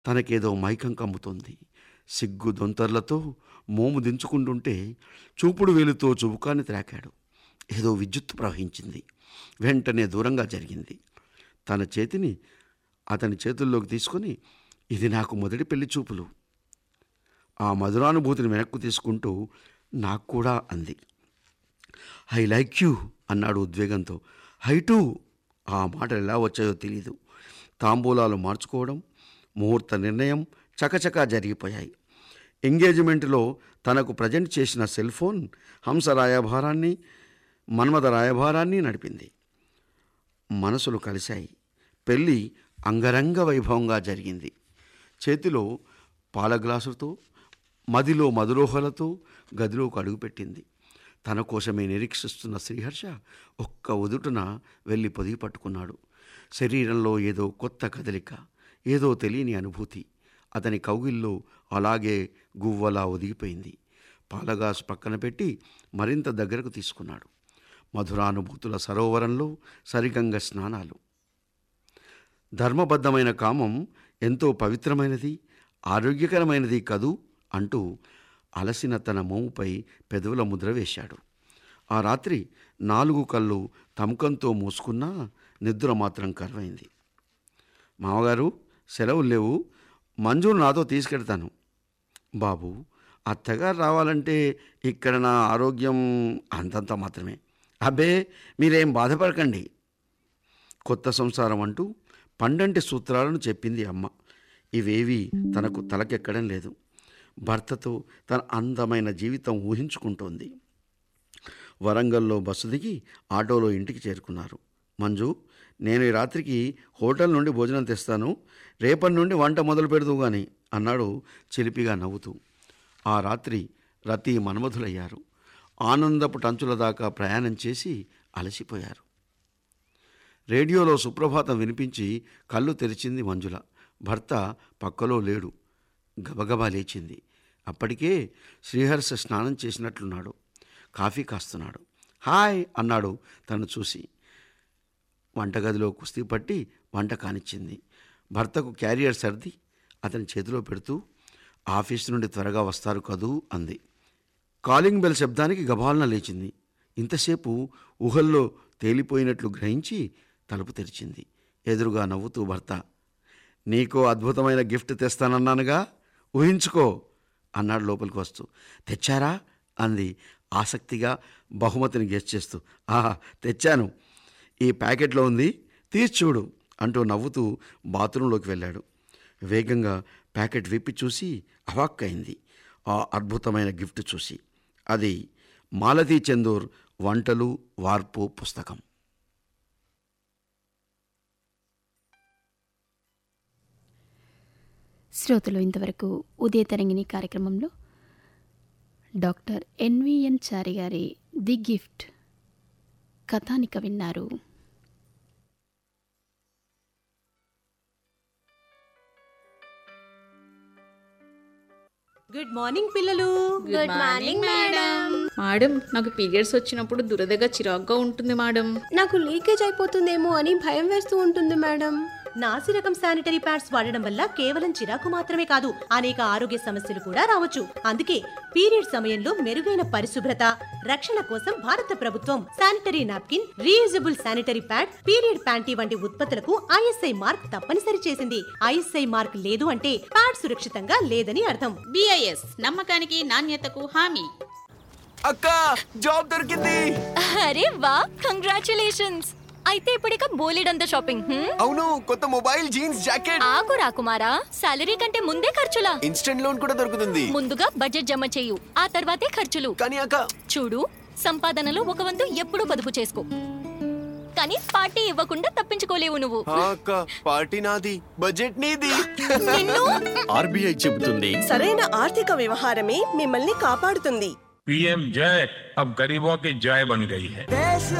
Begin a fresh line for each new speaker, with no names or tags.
తనకేదో మైకం కమ్ముతోంది సిగ్గు దొంతర్లతో మోము దించుకుంటుంటే చూపుడు వేలుతో చుబుకాన్ని త్రాకాడు ఏదో విద్యుత్తు ప్రవహించింది వెంటనే దూరంగా జరిగింది తన చేతిని అతని చేతుల్లోకి తీసుకొని ఇది నాకు మొదటి పెళ్లి చూపులు ఆ మధురానుభూతిని వెనక్కు తీసుకుంటూ నాకు కూడా అంది ఐ లైక్ యూ అన్నాడు ఉద్వేగంతో హై టూ ఆ మాటలు ఎలా వచ్చాయో తెలియదు తాంబూలాలు మార్చుకోవడం ముహూర్త నిర్ణయం చకచకా జరిగిపోయాయి ఎంగేజ్మెంట్లో తనకు ప్రజెంట్ చేసిన సెల్ ఫోన్ హంస రాయభారాన్ని మన్మథ రాయభారాన్ని నడిపింది మనసులు కలిశాయి పెళ్ళి అంగరంగ వైభవంగా జరిగింది చేతిలో పాల గ్లాసుతో మదిలో మధురోహలతో గదిలోకి అడుగుపెట్టింది తన కోసమే నిరీక్షిస్తున్న శ్రీహర్ష ఒక్క ఉదుటున వెళ్ళి పొదిగి పట్టుకున్నాడు శరీరంలో ఏదో కొత్త కదలిక ఏదో తెలియని అనుభూతి అతని కౌగిల్లో అలాగే గువ్వలా ఒదిగిపోయింది పాలగాసు పక్కన పెట్టి మరింత దగ్గరకు తీసుకున్నాడు మధురానుభూతుల సరోవరంలో సరిగంగ స్నానాలు ధర్మబద్ధమైన కామం ఎంతో పవిత్రమైనది ఆరోగ్యకరమైనది కదూ అంటూ అలసిన తన మోముపై పెదవుల ముద్ర వేశాడు ఆ రాత్రి నాలుగు కళ్ళు తమకంతో మూసుకున్నా నిద్ర మాత్రం కరువైంది మామగారు సెలవులు లేవు మంజును నాతో తీసుకెడతాను బాబు అత్తగారు రావాలంటే ఇక్కడ నా ఆరోగ్యం అంతంత మాత్రమే అబ్బే మీరేం బాధపడకండి కొత్త సంసారం అంటూ పండంటి సూత్రాలను చెప్పింది అమ్మ ఇవేవి తనకు తలకెక్కడం లేదు భర్తతో తన అందమైన జీవితం ఊహించుకుంటోంది వరంగల్లో బస్సు దిగి ఆటోలో ఇంటికి చేరుకున్నారు మంజు నేను ఈ రాత్రికి హోటల్ నుండి భోజనం తెస్తాను రేపటి నుండి వంట మొదలు పెడదు గాని అన్నాడు చిలిపిగా నవ్వుతూ ఆ రాత్రి రతి మన్మధులయ్యారు ఆనందపు టంచుల దాకా ప్రయాణం చేసి అలసిపోయారు రేడియోలో సుప్రభాతం వినిపించి కళ్ళు తెరిచింది మంజుల భర్త పక్కలో లేడు గబగబా లేచింది అప్పటికే శ్రీహర్ష స్నానం చేసినట్లున్నాడు కాఫీ కాస్తున్నాడు హాయ్ అన్నాడు తను చూసి వంటగదిలో కుస్తీ పట్టి వంట కానిచ్చింది భర్తకు క్యారియర్ సర్ది అతని చేతిలో పెడుతూ ఆఫీస్ నుండి త్వరగా వస్తారు కదూ అంది కాలింగ్ బెల్ శబ్దానికి గబాలన లేచింది ఇంతసేపు ఊహల్లో తేలిపోయినట్లు గ్రహించి తలుపు తెరిచింది ఎదురుగా నవ్వుతూ భర్త నీకో అద్భుతమైన గిఫ్ట్ తెస్తానన్నానుగా ఊహించుకో అన్నాడు లోపలికి వస్తూ తెచ్చారా అంది ఆసక్తిగా బహుమతిని గెస్ట్ చేస్తూ ఆహా తెచ్చాను ఈ ప్యాకెట్లో ఉంది తీసి చూడు అంటూ నవ్వుతూ బాత్రూంలోకి వెళ్ళాడు వేగంగా ప్యాకెట్ విప్పి చూసి అవాక్కైంది ఆ అద్భుతమైన గిఫ్ట్ చూసి అది మాలతీ చందూర్ వంటలు వార్పు పుస్తకం
శ్రోతలు ఇంతవరకు ఉదయ తరంగిణి కార్యక్రమంలో డాక్టర్ ఎన్విఎన్ చారి గారి ది గిఫ్ట్ కథానిక విన్నారు
గుడ్ మార్నింగ్ పిల్లలు
గుడ్ మార్నింగ్ మేడం
మేడం నాకు పీరియడ్స్ వచ్చినప్పుడు దురదగా చిరాగ్గా ఉంటుంది మేడం
నాకు లీకేజ్ అయిపోతుందేమో అని భయం వేస్తూ ఉంటుంది మేడం
నాసి రకం శానిటరీ ప్యాడ్స్ వాడడం వల్ల కేవలం చిరాకు మాత్రమే కాదు అనేక ఆరోగ్య సమస్యలు కూడా రావచ్చు అందుకే పీరియడ్ సమయంలో మెరుగైన పరిశుభ్రత రక్షణ కోసం భారత ప్రభుత్వం sanitary napkin reusable sanitary pad period panty వంటి ఉత్పత్తులకు ఐఎస్ఐ మార్క్ తప్పనిసరి చేసింది ఐఎస్ఐ మార్క్ లేదు అంటే ప్యాడ్ సురక్షితంగా లేదని అర్థం
బిఐఎస్ నమ్మకానికి నాణ్యతకు హామీ
అక్క జాబ్ దొరికింది
అరే వా కంగ్రాచులేషన్స్ అయితే ఇప్పుడిక బోలెడంత షాపింగ్ హ్మ్?
అవును కొత్త మొబైల్ జీన్స్ జాకెట్
ఆగు రాకుమారా సాలరీ కంటే ముందే ఖర్చులా
ఇన్స్టెంట్ లోన్ కూడా దొరుకుతుంది
ముందుగా బడ్జెట్ జమ చేయు ఆ తర్వాతే ఖర్చులు
కానీ అక్క
చూడు సంపాదనలో ఒక వంతు ఎప్పుడూ పొదుపు చేసుకో కానీ పార్టీ ఇవ్వకుండా తప్పించుకోలేవు నువ్వు
ఆ అక్క పార్టీ నాది బడ్జెట్ నీది
నిన్ను
ఆర్బీఐ చెబుతుంది
సరైన ఆర్థిక వ్యవహారమే మిమ్మల్ని కాపాడుతుంది
पीएम जय अब गरीबों की जय बन गई है
దేశ